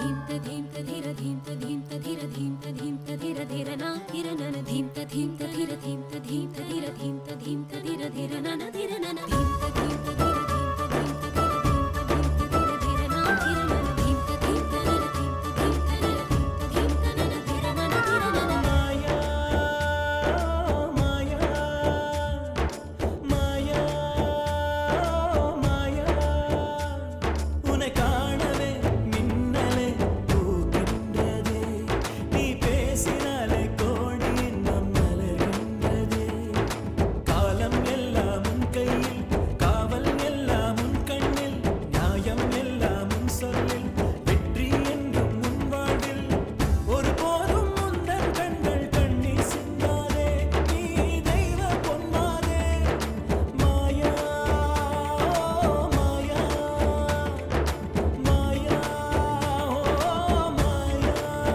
धीम त धीम त धीर धीम त धीम त धीर धीम त धीम त धीर धीर ना धीर नन धीम त धीम त धीर धीम त धीम त धीर धीम त धीम त धीर धीर नन धीर नन धीम त धीम त धीर धीम त धीम त धीर धीम त धीम त धीर धीर ना धीर नन धीम त धीम त धीर धीम त धीम त धीर धीम त धीम त नन धीर नन धीर नन மாயா மாயா மாயா மாயா உன்னை காணவே மின்னலே பூக்கின்றதே நீ பேசினாலே கோடி இன்னும் மலர்கின்றதே காலம் எல்லாம் உன் கையில் காவல் எல்லாம் உன் கண்ணில் நியாயம் எல்லாம் உன் சொல்லில் வெற்றி என்றும் உன் வாழ்வில் ஒருபோதும் முந்தன் கண்கள் கண்ணீர் சிந்தாதே நீ தெய்வ பொன்மாதே மாயா மாயா மாயா ஓ மாயா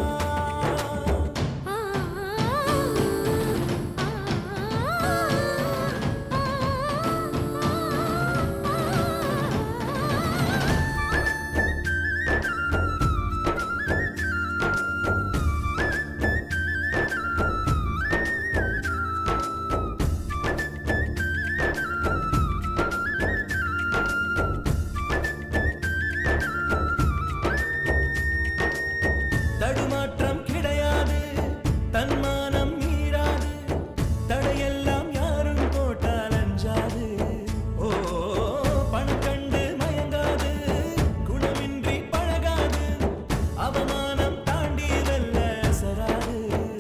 தடுமாற்றம் கிடையாது தன்மானம் மீறாது தடையெல்லாம் யாரும் போட்டால் அஞ்சாது ஓ பணம் கண்டு மயங்காது குணமின்றி பழகாது அவமானம் தாண்டி வெல்ல அசராது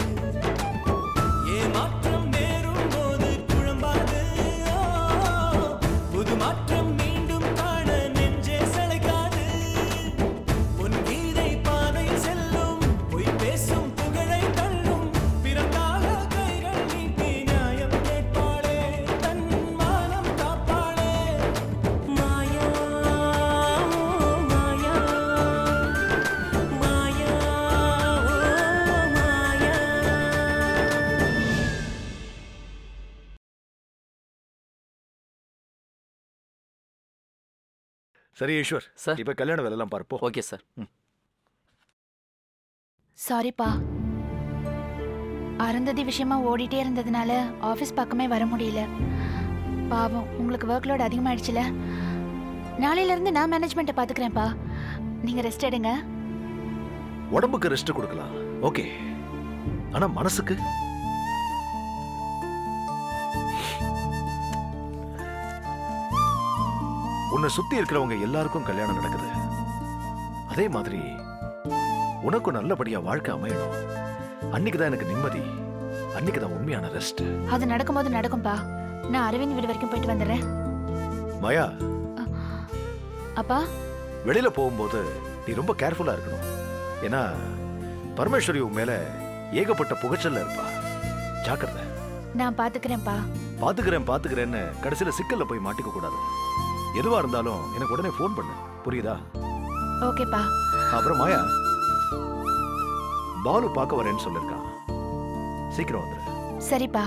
ஏமாற்றம் நேரும் போது குழம்பாது ஓ, புது மாற்றம் மீண்டும் காண நெஞ்சே சளைக்காது உன் கீதை பாதை செல்லும் பொய் பேசும் புகழை தள்ளும் பிறந்தாக கைகள் நீட்டி நியாயம் கேட்பாளே தன் மானம் காப்பாளே மாயா மாயா மாயா ஓ மாயா சரி ஈஸ்வர் சார். இப்ப கல்யாண வேலைலாம் பார்ப்போம் ஓகே சார் சாரிப்பா அருந்ததி விஷயமா ஓடிட்டே இருந்ததுனால ஆஃபீஸ் பக்கமே வர முடியல பாவம் உங்களுக்கு ஒர்க் லோட் அதிகமாயிடுச்சுல நாளையில இருந்து நான் மேனேஜ்மெண்ட்டை பாத்துக்கிறேன்ப்பா நீங்க ரெஸ்ட் எடுங்க உடம்புக்கு ரெஸ்ட் கொடுக்கலாம் ஓகே ஆனா மனசுக்கு உன்னை சுத்தி இருக்கிறவங்க எல்லாருக்கும் கல்யாணம் நடக்குது அதே மாதிரி உனக்கும் நல்லபடியா வாழ்க்கை அமையணும் அன்னைக்கு தான் எனக்கு நிம்மதி அன்னைக்கு தான் உண்மையான ரெஸ்ட் அது நடக்கும்போது நடக்கும்பா நான் அரவிந்த் வீடு வரைக்கும் போயிட்டு வந்துடுறேன் மாயா அப்பா வெளியில போகும்போது நீ ரொம்ப கேர்ஃபுல்லா இருக்கணும் ஏன்னா பரமேஸ்வரி உன் மேல ஏகப்பட்ட புகைச்சல்ல இருப்பா ஜாக்கிரதை நான் பாத்துக்கிறேன்ப்பா பாத்துக்கிறேன் பாத்துக்கிறேன்னு கடைசியில சிக்கல்ல போய் மாட்டிக்க கூடாது எதுவா இருந்தாலும் எனக்கு உடனே ஃபோன் பண்ணு புரியுதா ஓகேப்பா அப்புறம் மாயா பாலு பார்க்க வரேன்னு சொல்லிருக்கான் சீக்கிரம் வந்துரு சரிப்பா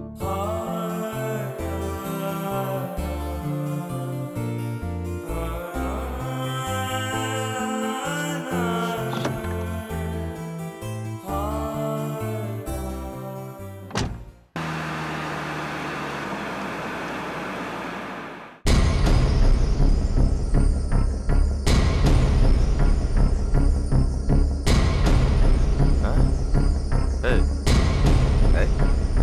ஏய் ஏய்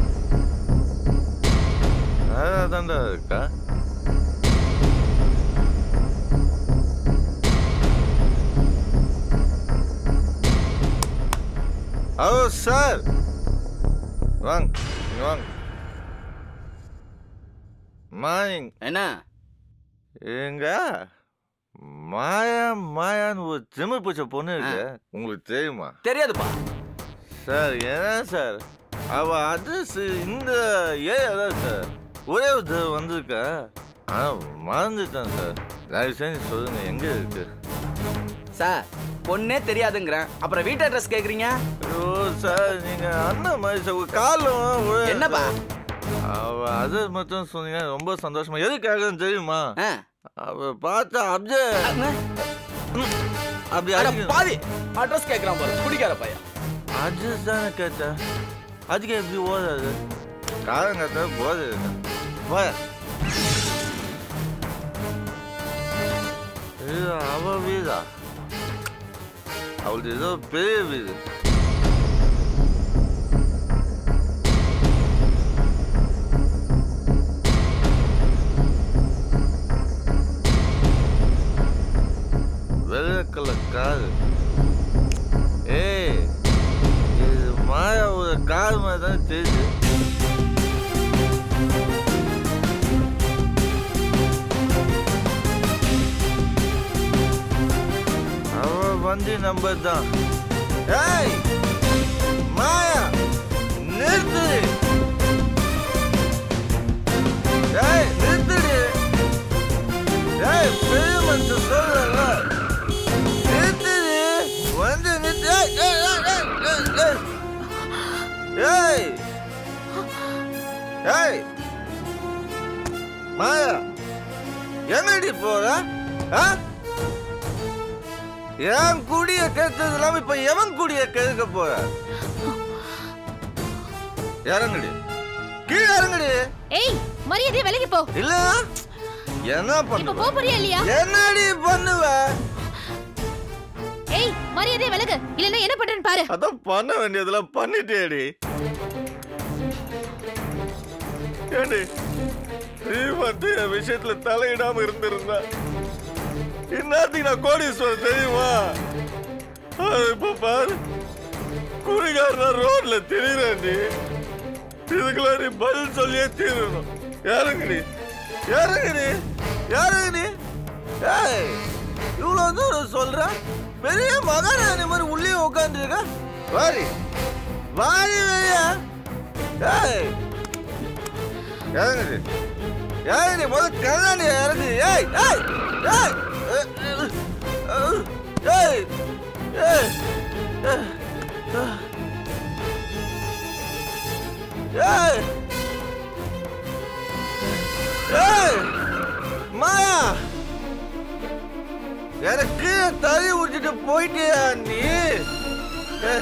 அதான்டா இருக்கா ஹலோ சார் வாங்க இங்க வாங்க மார்னிங் என்ன எங்க மாயா மாயான்னு ஒரு திமிர் பிடிச்ச பொண்ணு இருக்கு உங்களுக்கு தெரியுமா தெரியாதுப்பா சார் என்ன சார் அவ அட்ரஸ் இந்த ஏரியா தான் சார் ஒரே ஒரு தடவை வந்திருக்கா ஆனால் மறந்துட்டேன் சார் தயவு செஞ்சு சொல்லுங்க எங்க இருக்கு சார் பொண்ணே தெரியாதுங்கிறேன் அப்புறம் வீட்டு அட்ரஸ் கேக்குறீங்க ஐயோ சார் நீங்க அண்ணன் மாதிரி சார் ஒரு காலம் என்னப்பா அவ அது மட்டும் சொன்னீங்க ரொம்ப சந்தோஷமா எதுக்காகன்னு தெரியுமா ஆ. அவ பார்த்தா அப்படியே அண்ணா. அப்படி அட அடிக்கணும். பாதி அட்ரஸ் கேக்குறான் பாரு குடிக்கார பையன் அட்ரஸ் தானே கேட்டேன் அதுக்கு எப்படி ஓடாது காரம் கட்ட போது போய இது அவ வீடா அவளுக்கு ஏதோ பெரிய வீடு வெள்ளை கலர் காரு ஏய் இது மாயாவோட கார் மாதிரி தான் தெரியுது அவ வண்டி நம்பர் தான் ஏய் மாயா நிறுத்து ஏய் நிறுத்துடி ஏய் பெரிய மனுஷன் சொல்றல நிறுத்துடி வந்து நிறுத்து ஏய், ஏய், ஏய், ஏய், ஏய், ஏய். ஏய் மாயா எங்கடி போற ஆ? என் குடிய கெடுத்தது இல்லாம இப்ப எவன் குடிய கெடுக்க போற இறங்குடி கீழே இறங்குடி ஏய் மரியாதை விலகி போ இல்ல என்ன இப்ப பண்ணுவ போ போறியா இல்லையா என்னடி பண்ணுவ ஏய் மரியாதை விலகு இல்லன்னா என்ன பண்றேன்னு பாரு அதான் பண்ண வேண்டியதெல்லாம் பண்ணிட்டேடி ஏண்டி நீ மட்டும் என் விஷயத்துல தலையிடாம இருந்திருந்தா இந்நேரத்துக்கு நான் கோடீஸ்வரர் தெரியுமா அது இப்ப பாரு குடிகாரனா ரோட்ல திரியிறேன்டி இதுக்கெல்லாம் நீ பதில் சொல்லியே தீரணும் யாருங்கடி யாருங்கடி யாருங்கடி ஏய் இவ்வளவு தூரம் சொல்ற பெரிய மகாராணி மாதிரி உள்ளே உட்காந்துருக்க வாரி வாரி வெளியா ஏய் இறங்குடி இறங்குடி முதல்ல கண்ணாடி இறங்கு ஏய் ஏய் ஏய் ஏய் ஏய் ஏய் ஏய் ஏய் மாயா எனக்கு தள்ளி விட்டுட்டு போயிட்டியா நீ ஏய்,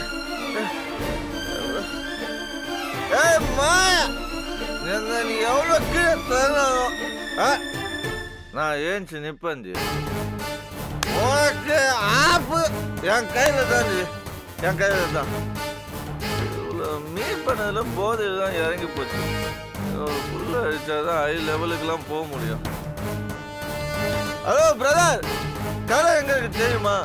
ஏய் மாயா என்ன நீ எவ்வளோ கீழே தரணும் ஆ? நான் ஏஞ்சி நிப்பந்தி உனக்கு ஆப்பு என் கையில தான் ஜி. என் கையில தான் இவ்வளோ மீட் பண்ணதுல போதையில் தான் இறங்கி போச்சு ஒரு புல்ல அடிச்சாதான் ஹை லெவலுக்குலாம் போக முடியும் ஹலோ பிரதர் கடை எங்க இருக்கு தெரியுமா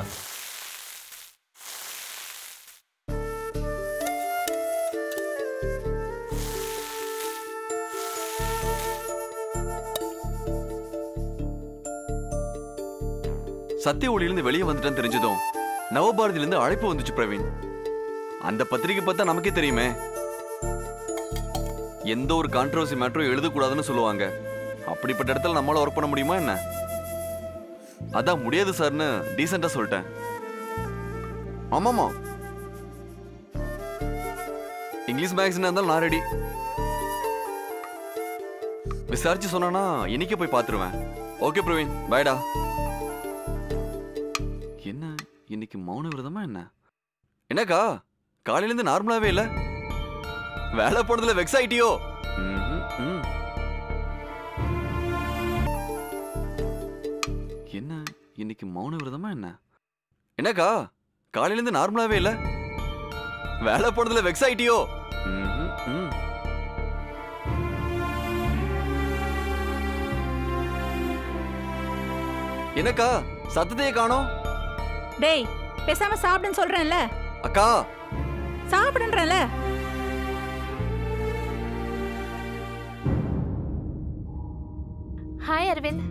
சத்திய ஒளியிலிருந்து வெளியே வந்துட்டேன்னு தெரிஞ்சதும் நவபாரதியிலிருந்து அழைப்பு வந்துச்சு பிரவீன் அந்த பத்திரிக்கை பார்த்தா நமக்கே தெரியுமே எந்த ஒரு கான்ட்ரவர்சி மேட்டரும் எழுதக்கூடாதுன்னு சொல்லுவாங்க அப்படிப்பட்ட இடத்துல நம்மளால ஒர்க் பண்ண முடியுமா என்ன அதான் முடியாது சார்னு டீசெண்டா சொல்லிட்டேன் ஆமாமா இங்கிலீஷ் மேக்ஸினா இருந்தாலும் நான் ரெடி விசாரிச்சு சொன்னா இன்னைக்கே போய் பார்த்துருவேன் ஓகே பிரவீன் பாய்டா என்ன இன்னைக்கு மௌன விரதமா என்ன என்னக்கா காலையிலேருந்து நார்மலாவே இல்ல வேலை போனதுல வெக்ஸ் ஆயிட்டியோ ம்ஹும், ம். என்ன இன்னைக்கு மௌன விரதமா என்ன என்னக்கா காலையிலேருந்து நார்மலாவே இல்ல வேலை போனதுல வெக்ஸ் ஆயிட்டியோ ம்ஹும், ம். என்னக்கா சத்தத்தையே காணோம் டேய் பேசாம சாப்பிடுன்னு சொல்றேன்ல அக்கா சாப்பிடுன்றேன்ல ஹாய் அரவிந்த்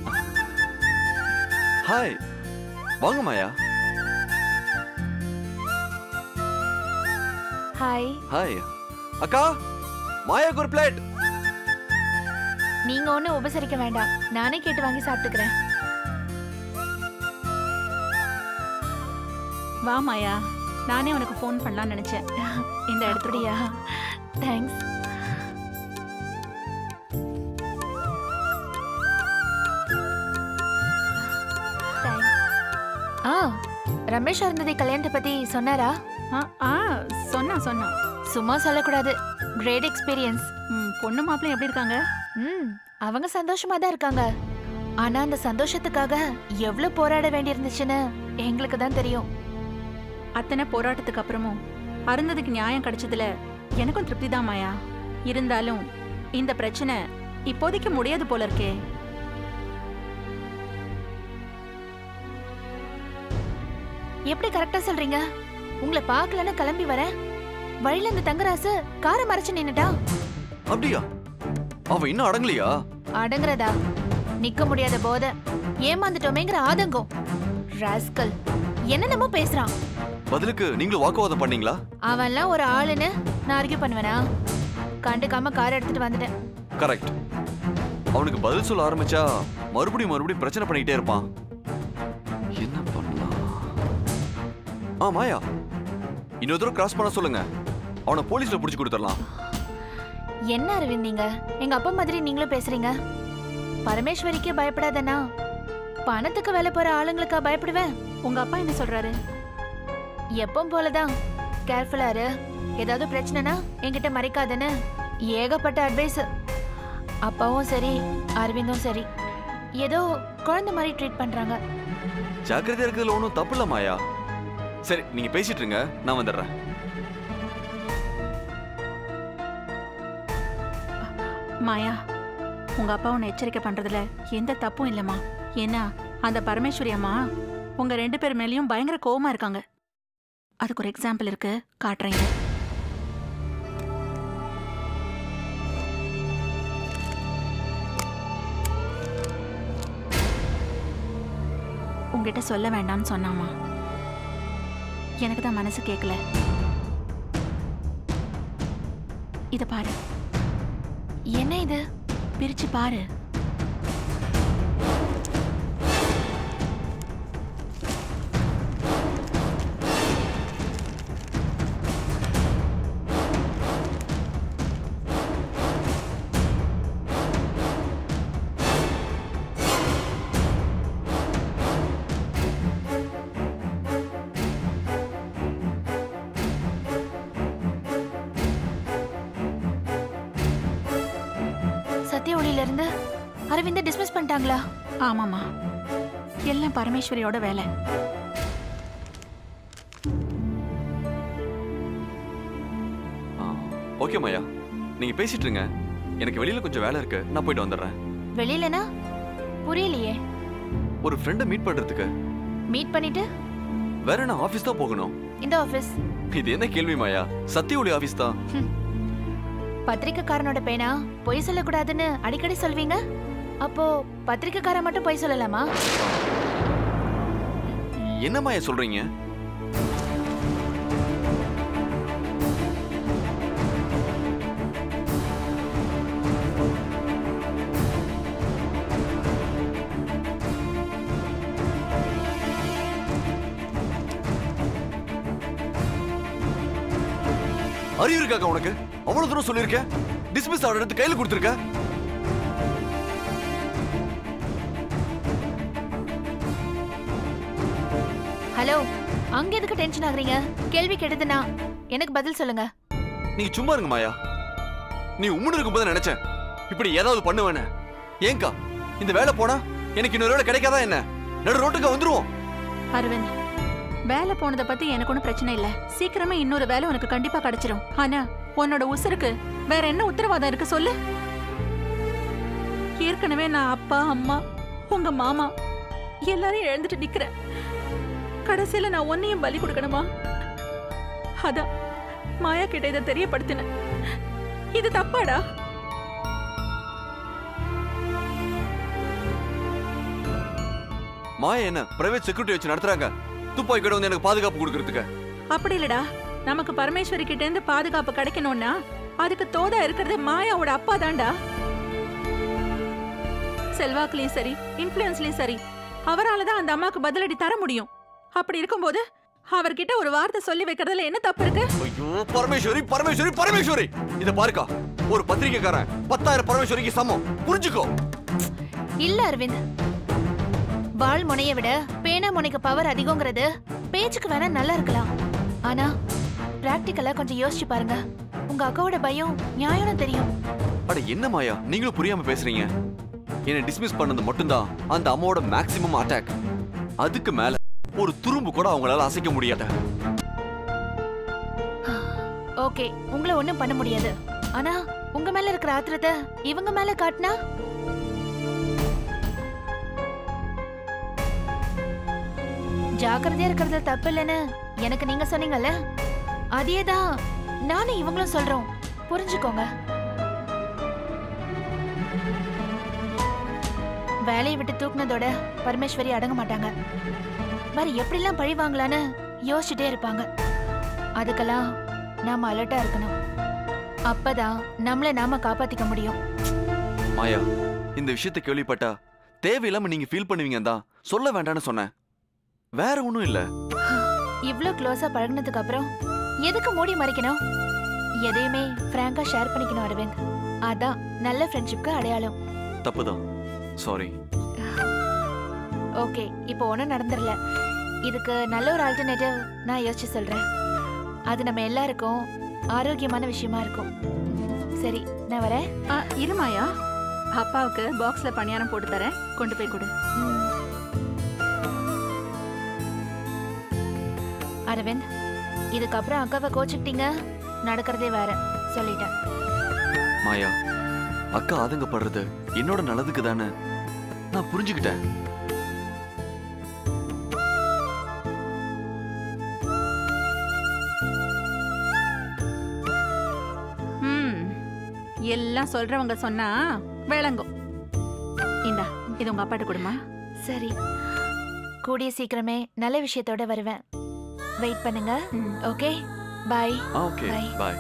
ஹாய் வாங்க மாயா ஹாய் ஹாய் அக்கா மாயாக்கு ஒரு பிளேட் நீங்க ஒன்றும் உபசரிக்க வேண்டாம் நானே கேட்டு வாங்கி சாப்பிட்டுக்கிறேன் வா மாயா நானே உனக்கு ஃபோன் பண்ணலாம்னு நினைச்சேன் இந்த இடத்துலயா அப்படியா தேங்க்ஸ் தேங்க்ஸ் ஆ ரமேஷ் அருந்ததி கல்யாணத்தை பத்தி சொன்னாரா ஆ ஆ சொன்னா சொன்னா சும்மா சொல்லக்கூடாது கிரேட் எக்ஸ்பீரியன்ஸ் ம், பொண்ணு மாப்பிள்ளை எப்படி இருக்காங்க ம் அவங்க சந்தோஷமா தான் இருக்காங்க ஆனா அந்த சந்தோஷத்துக்காக எவ்வளவு போராட வேண்டியிருந்துச்சுன்னு எங்களுக்கு தான் தெரியும் அத்தனை போராட்டத்துக்கு அப்புறமும் அருந்ததுக்கு நியாயம் கிடைச்சதுல எனக்கும் திருப்தி தான் மாயா இருந்தாலும் இந்த பிரச்சனை இப்போதைக்கு முடியாது போல இருக்கே எப்படி கரெக்டா சொல்றீங்க உங்களை பார்க்கலன்னு கிளம்பி வரேன் வழியில இந்த தங்கராசு காரை மறைச்சு நின்னுட்டா அப்படியா அவன் இன்னும் அடங்கலையா அடங்குறதா நிக்க முடியாத போத ஏமாந்துட்டோமேங்கிற ஆதங்கம் ராஸ்கல் என்னென்னமோ பேசுறான் பதிலுக்கு நீங்களும் வாக்குவாதம் பண்ணீங்களா அவன்லாம் ஒரு ஆளுன்னு நான் ஆர்கியூ பண்ணுவேனா கண்டுக்காம கார் எடுத்துட்டு வந்துட்டேன் கரெக்ட் அவனுக்கு பதில் சொல்ல ஆரம்பிச்சா மறுபடியும் மறுபடியும் பிரச்சனை பண்ணிக்கிட்டே இருப்பான் என்ன பண்ணலாம் ஆ மாயா இன்னொரு தடவை கிராஸ் பண்ண சொல்லுங்க அவனை போலீஸ்ல புடிச்சு கொடுத்துடலாம் என்ன அரவிந்த் நீங்க எங்க அப்பா மாதிரி நீங்களும் பேசுறீங்க பரமேஸ்வரிக்கே பயப்படாதனா பணத்துக்கு வேலை போற ஆளுங்களுக்கா பயப்படுவேன் உங்க அப்பா என்ன சொல்றாரு எப்பவும் போலதான் கேர்ஃபுல்லா இரு ஏதாவது பிரச்சனைனா என்கிட்ட மறைக்காதன்னு ஏகப்பட்ட அட்வைஸ் அப்பாவும் சரி அரவிந்தும் சரி ஏதோ குழந்தை மாதிரி ட்ரீட் பண்றாங்க ஜாக்கிரதையா இருக்கிறதுல ஒன்றும் தப்பு இல்ல மாயா சரி நீங்க பேசிட்டு இருங்க நான் வந்துடுறேன் மாயா உங்க அப்பா உன்னை எச்சரிக்கை பண்றதுல எந்த தப்பும் இல்லம்மா ஏன்னா அந்த பரமேஸ்வரி அம்மா உங்க ரெண்டு பேர் மேலயும் பயங்கர கோவமா இருக்காங்க அதுக்கு ஒரு எக்ஸாம்பிள் இருக்கு காட்டுறேங்க உங்ககிட்ட சொல்ல வேண்டாம்னு சொன்னாமா எனக்கு தான் மனசு கேட்கல இத பாரு என்ன இது பிரிச்சு பாரு சத்ய ஒளியில இருந்து அரவிந்த டிஸ்மிஸ் பண்ணிட்டாங்களா ஆமாமா எல்லாம் பரமேஸ்வரியோட வேலை ஓகே மாயா நீங்க பேசிட்டு இருங்க எனக்கு வெளியில கொஞ்சம் வேலை இருக்கு நான் போயிட்டு வந்துடுறேன் வெளியிலனா புரியலையே ஒரு ஃப்ரெண்டை மீட் பண்றதுக்கு மீட் பண்ணிட்டு வேற நான் ஆபீஸ் தான் போகணும் இந்த ஆபீஸ் இது என்ன கேள்வி மாயா சத்திய ஒளி ஆபீஸ் தான் பத்திரிக்கைக்காரனோட பேனா பொய் சொல்லக்கூடாதுன்னு அடிக்கடி சொல்வீங்க அப்போ பத்திரிக்கைக்காரன் மட்டும் பொய் சொல்லலாமா என்ன மாயா சொல்றீங்க அறிவு இருக்காக்கா உனக்கு அவ்வளவு தூரம் சொல்லியிருக்க டிஸ்மிஸ் ஆர்டர் எடுத்து கையில கொடுத்துருக்க ஹலோ அங்க எதுக்கு டென்ஷன் ஆகுறீங்க கேள்வி கேட்டதுன்னா எனக்கு பதில் சொல்லுங்க நீங்க சும்மா இருங்க மாயா நீ உம்முன்னு இருக்கும்போது நினைச்சேன் இப்படி ஏதாவது பண்ணுவேன்னு ஏங்கா இந்த வேலை போனா எனக்கு இன்னொரு வேலை கிடைக்காதா என்ன நடு ரோட்டுக்கு வந்துருவோம் அரவிந்த் வேலை போனதை பத்தி எனக்கு ஒன்றும் பிரச்சனை இல்ல சீக்கிரமே இன்னொரு வேலை உனக்கு கண்டிப்பா கிடைச்சிரும் ஆனா உன்னோட உசுருக்கு வேற என்ன உத்தரவாதம் இருக்கு சொல்லு ஏற்கனவே நான் அப்பா அம்மா உங்க மாமா எல்லாரையும் இழந்துட்டு நிக்கிறேன் கடைசியில நான் ஒன்னையும் பலி கொடுக்கணுமா அதான் மாயா கிட்ட இதை தெரியப்படுத்தினேன் இது தப்பாடா மாயா என்ன பிரைவேட் செக்யூரிட்டி வச்சு நடத்துறாங்க துப்பாக்கி கடை வந்து எனக்கு பாதுகாப்பு கொடுக்கறதுக்கு அப்படி இல்லடா நமக்கு பரமேஸ்வரி கிட்ட இருந்து பாதுகாப்பு கிடைக்கணும்னா அதுக்கு தோதா இருக்கிறது மாயாவோட அப்பா தான்டா செல்வாக்குலயும் சரி இன்ஃப்ளூயன்ஸ்லயும் சரி அவரால தான் அந்த அம்மாக்கு பதிலடி தர முடியும் அப்படி இருக்கும்போது அவர்கிட்ட ஒரு வார்த்தை சொல்லி வைக்கிறதுல என்ன தப்பு இருக்கு ஐயோ பரமேஸ்வரி பரமேஸ்வரி பரமேஸ்வரி இத பாருக்கா ஒரு பத்திரிக்கைக்காரன் பத்தாயிரம் பரமேஸ்வரிக்கு சமம் புரிஞ்சுக்கோ இல்ல அரவிந்த் வாள் முனைய விட பேனா முனைக்கு பவர் அதிகங்கிறது பேச்சுக்கு வேணா நல்லா இருக்கலாம் ஆனா பிராக்டிக்கலா கொஞ்சம் யோசிச்சு பாருங்க உங்க அக்காவோட பயம் நியாயம்னு தெரியும் அட என்ன மாயா நீங்களும் புரியாம பேசுறீங்க என்னை டிஸ்மிஸ் பண்ணது மட்டும்தான் அந்த அம்மாவோட மேக்ஸிமம் அட்டாக் அதுக்கு மேல ஒரு துரும்பு கூட அவங்களால அசைக்க முடியாத ஓகே உங்களை ஒண்ணும் பண்ண முடியாது ஆனா உங்க மேல இருக்கிற ஆத்திரத்தை இவங்க மேல காட்டினா ஜாக்கிரதையா இருக்கிறது தப்பு இல்லைன்னு எனக்கு நீங்க சொன்னீங்கல்ல அதேதான் நானும் இவங்களும் சொல்றோம் புரிஞ்சுக்கோங்க வேலையை விட்டு தூக்குனதோட பரமேஸ்வரி அடங்க மாட்டாங்க வேற எப்படிலாம் பழி வாங்கலான்னு யோசிச்சுட்டே இருப்பாங்க அதுக்கெல்லாம் நாம அலர்ட்டா இருக்கணும் அப்பதான் நம்மள நாம காப்பாத்திக்க முடியும் மாயா இந்த விஷயத்தை கேள்விப்பட்டா தேவையில்லாம நீங்க ஃபீல் பண்ணுவீங்க தான் சொல்ல வேண்டாம்னு சொன்னேன் வேற ஒண்ணும் இல்ல இவ்ளோ க்ளோஸா பழகுனதுக்கு அப்புறம் எதுக்கு மூடி மறைக்கணும் எதையுமே ஃப்ராங்கா ஷேர் பண்ணிக்கணும் அரவிந்த் அதான் நல்ல ஃப்ரெண்ட்ஷிப்க்கு அடையாளம் தப்புதான் சாரி ஓகே இப்போ ஒன்றும் நடந்துடல இதுக்கு நல்ல ஒரு ஆல்டர்னேட்டிவ் நான் யோசிச்சு சொல்றேன் அது நம்ம எல்லாருக்கும் ஆரோக்கியமான விஷயமா இருக்கும் சரி நான் வரேன் ஆ, இரு மாயா அப்பாவுக்கு பாக்ஸ்ல பணியாரம் போட்டு தரேன் கொண்டு போய் கொடு ம். அரவிந்த் இதுக்கப்புறம் அக்காவை கோச்சுக்கிட்டீங்க நடக்கிறதே வேற சொல்லிட்டேன் மாயா அக்கா ஆதங்கப்படுறது என்னோட நல்லதுக்கு தானே நான் புரிஞ்சுக்கிட்டேன் ம் எல்லாம் சொல்றவங்க சொன்னா விளங்கும் இந்தா இது உங்க அப்பாட்ட கொடுமா சரி கூடிய சீக்கிரமே நல்ல விஷயத்தோட வருவேன் வெயிட் பண்ணுங்க ம். ஓகே பாய் ஆ ஓகே Bye. பாய்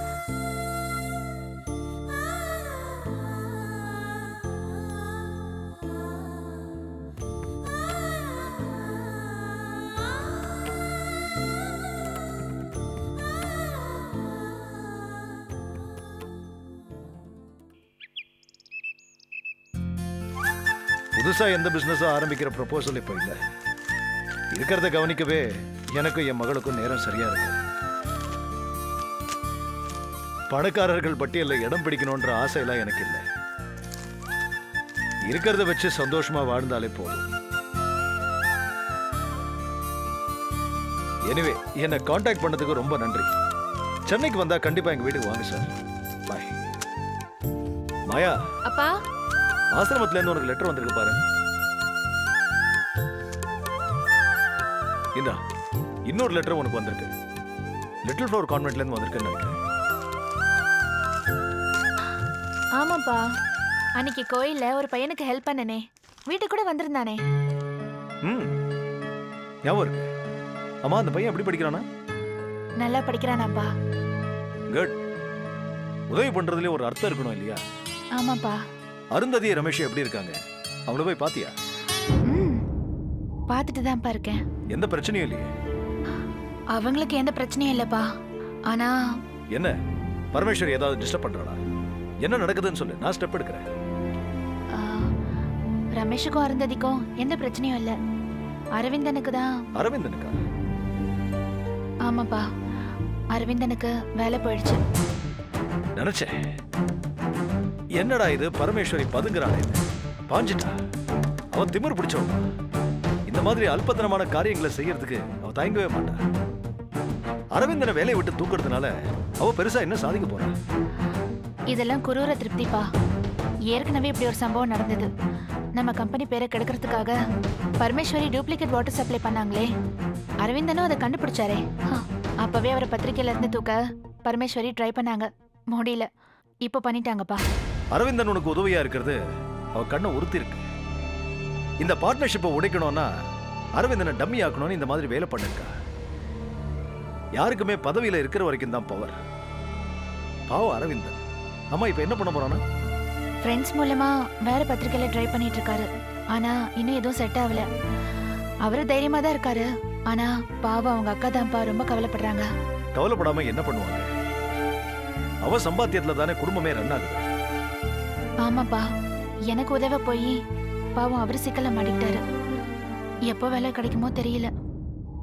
புதுசா எந்த பிசினஸும் ஆரம்பிக்கிற ப்ரொபோசல் இப்போ இல்லை இருக்கிறத கவனிக்கவே எனக்கும் என் மகளுக்கும் நேரம் சரியா இருக்கு பணக்காரர்கள் பட்டியலில் இடம் பிடிக்கணுன்ற ஆசையெல்லாம் எனக்கு இல்லை இருக்கிறத வச்சு சந்தோஷமா வாழ்ந்தாலே போதும் எனிவே என்னை காண்டாக்ட் பண்ணதுக்கு ரொம்ப நன்றி சென்னைக்கு வந்தா கண்டிப்பா எங்க வீட்டுக்கு வாங்க சார் பாய் மாயா அப்பா ஆசிரமத்துல இருந்து உனக்கு லெட்டர் வந்திருக்கு பாரு இந்தா இன்னொரு லெட்டர் உனக்கு வந்திருக்கு லிட்டில் ஃப்ளவர் கான்வென்ட்ல இருந்து வந்திருக்குன்னு நினைக்கிறேன் ஆமாப்பா அன்னைக்கு கோயில்ல ஒரு பையனுக்கு ஹெல்ப் பண்ணனே வீட்டுக்கு கூட வந்திருந்தானே ம் ஞாபகம் இருக்கு அம்மா அந்த பையன் எப்படி படிக்கிறானா நல்லா படிக்கிறானாப்பா குட் உதவி பண்றதுலயே ஒரு அர்த்தம் இருக்கணும் இல்லையா ஆமாப்பா அருந்ததி ரமேஷ் எப்படி இருக்காங்க அவங்கள போய் பாத்தியா ம் பார்த்துட்டு தான்ப்பா இருக்கேன் எந்த பிரச்சனையும் இல்லையே அவங்களுக்கு எந்த பிரச்சனையும் இல்லப்பா ஆனா என்ன பரமேஸ்வர் ஏதாவது டிஸ்டர்ப் பண்றானா என்ன நடக்குதுன்னு சொல்லு நான் ஸ்டெப் எடுக்கிறேன் ஆ, ரமேஷுக்கும் அருந்ததிக்கும் எந்த பிரச்சனையும் இல்ல அரவிந்தனுக்கு தான் அரவிந்தனுக்கா ஆமாப்பா அரவிந்தனுக்கு வேலை போயிடுச்சு நினைச்சேன் என்னடா இது பரமேஸ்வரி பதுங்குறானே பாஞ்சிட்டா அவன் திமிர் பிடிச்சவன் இந்த மாதிரி அல்பத்தனமான காரியங்களை செய்யறதுக்கு அவ தயங்கவே மாட்டா அரவிந்தனை வேலையை விட்டு தூக்குறதுனால அவ பெருசா என்ன சாதிக்க போறா இதெல்லாம் குரூர திருப்திப்பா ஏற்கனவே இப்படி ஒரு சம்பவம் நடந்தது நம்ம கம்பெனி பேரை கெடுக்கிறதுக்காக பரமேஸ்வரி டூப்ளிகேட் வாட்டர் சப்ளை பண்ணாங்களே அரவிந்தனும் அதை கண்டுபிடிச்சாரே ஹ, அப்பவே அவரை பத்திரிக்கையில இருந்து தூக்க பரமேஸ்வரி ட்ரை பண்ணாங்க முடியல இப்போ பண்ணிட்டாங்கப்பா அரவிந்தன் உனக்கு உதவியா இருக்கிறது அவ கண்ணை உறுத்தி இருக்கு இந்த பார்ட்னர்ஷிப்பை உடைக்கணும்னா அரவிந்தனை டம்மி ஆக்கணும்னு இந்த மாதிரி வேலை பண்ணிருக்கா யாருக்குமே பதவியில இருக்கிற வரைக்கும் தான் பவர் பாவம் அரவிந்தன் அம்மா இப்ப என்ன பண்ண போறானா ஃப்ரெண்ட்ஸ் மூலமா வேற பத்திரிக்கையில ட்ரை பண்ணிட்டு இருக்காரு ஆனா இன்னும் எதுவும் செட் ஆகல அவரு தைரியமா தான் இருக்காரு ஆனா பாவம் அவங்க அக்கா தான்ப்பா ரொம்ப கவலைப்படுறாங்க கவலைப்படாம என்ன பண்ணுவாங்க அவ சம்பாத்தியத்துல தானே குடும்பமே ரன் ஆகுது ஆமாப்பா எனக்கு உதவ போய் பாவம் அவரு சிக்கல மாட்டிக்கிட்டாரு எப்போ வேலை கிடைக்குமோ தெரியல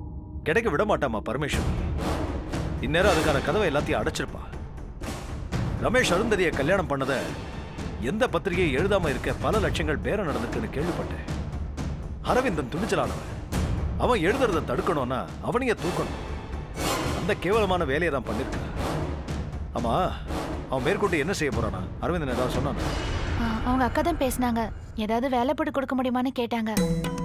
கிடைக்க விட மாட்டாமா பரமேஸ்வரி இந்நேரம் அதுக்கான கதவை எல்லாத்தையும் அடைச்சிருப்பா ரமேஷ் அருந்ததியை கல்யாணம் பண்ணத எந்த பத்திரிகையை எழுதாம இருக்க பல லட்சங்கள் பேரம் நடந்துக்குன்னு கேள்விப்பட்டேன் அரவிந்தன் துணிச்சலானவன் அவன் எழுதுறத தடுக்கணும்னா அவனையே தூக்கணும் அந்த கேவலமான வேலையை தான் பண்ணிருக்கான் ஆமா அவன் மேற்கொண்டு என்ன செய்ய போறானா அரவிந்தன் ஏதாவது சொன்னானா ஆ, அவங்க அக்கா தான் பேசினாங்க ஏதாவது வேலை போட்டு கொடுக்க முடியுமான்னு கேட்டாங்க